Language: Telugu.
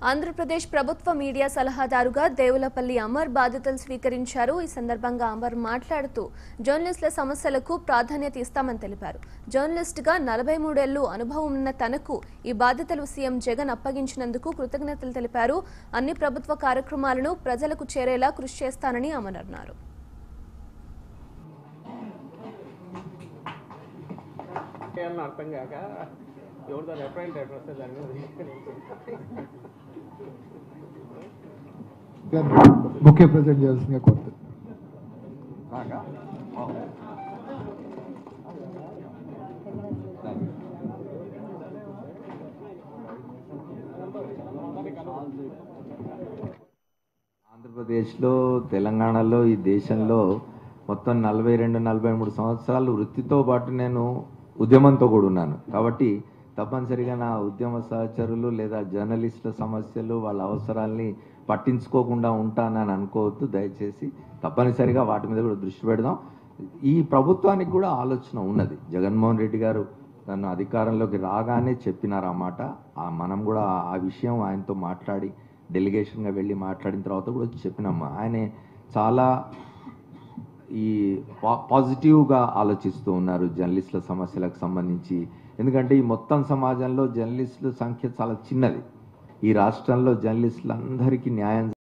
ఆంధ్రప్రదేశ్ ప్రభుత్వ మీడియా సలహాదారుగా దేవులపల్లి అమర్ బాధ్యతలు స్వీకరించారు ఈ సందర్భంగా అమర్ మాట్లాడుతూ జర్నలిస్టుల సమస్యలకు ప్రాధాన్యత ఇస్తామని తెలిపారు జర్నలిస్టుగా నలభై మూడేళ్లు అనుభవం ఉన్న తనకు ఈ బాధ్యతలు సీఎం జగన్ అప్పగించినందుకు కృతజ్ఞతలు తెలిపారు అన్ని ప్రభుత్వ కార్యక్రమాలను ప్రజలకు చేరేలా కృషి చేస్తానని అమర్ అన్నారు చేయాలని అర్థం కాక ఎవరితో రిప్రజెంటేటివ్ వస్తే దాని మీద బుకే ప్రజెంట్ చేయాల్సిందిగా కోరుతుంది ఆంధ్రప్రదేశ్లో తెలంగాణలో ఈ దేశంలో మొత్తం నలభై రెండు నలభై మూడు సంవత్సరాలు వృత్తితో పాటు నేను ఉద్యమంతో కూడా ఉన్నాను కాబట్టి తప్పనిసరిగా నా ఉద్యమ సహచరులు లేదా జర్నలిస్టుల సమస్యలు వాళ్ళ అవసరాల్ని పట్టించుకోకుండా ఉంటానని అనుకోవద్దు దయచేసి తప్పనిసరిగా వాటి మీద కూడా దృష్టి పెడదాం ఈ ప్రభుత్వానికి కూడా ఆలోచన ఉన్నది జగన్మోహన్ రెడ్డి గారు నన్ను అధికారంలోకి రాగానే చెప్పినారు ఆ మాట ఆ మనం కూడా ఆ విషయం ఆయనతో మాట్లాడి డెలిగేషన్గా వెళ్ళి మాట్లాడిన తర్వాత కూడా చెప్పినాము ఆయన చాలా ఈ పా- పాజిటివ్గా ఆలోచిస్తూ ఉన్నారు జర్నలిస్టుల సమస్యలకు సంబంధించి ఎందుకంటే ఈ మొత్తం సమాజంలో జర్నలిస్టుల సంఖ్య చాలా చిన్నది ఈ రాష్ట్రంలో జర్నలిస్టులందరికీ న్యాయం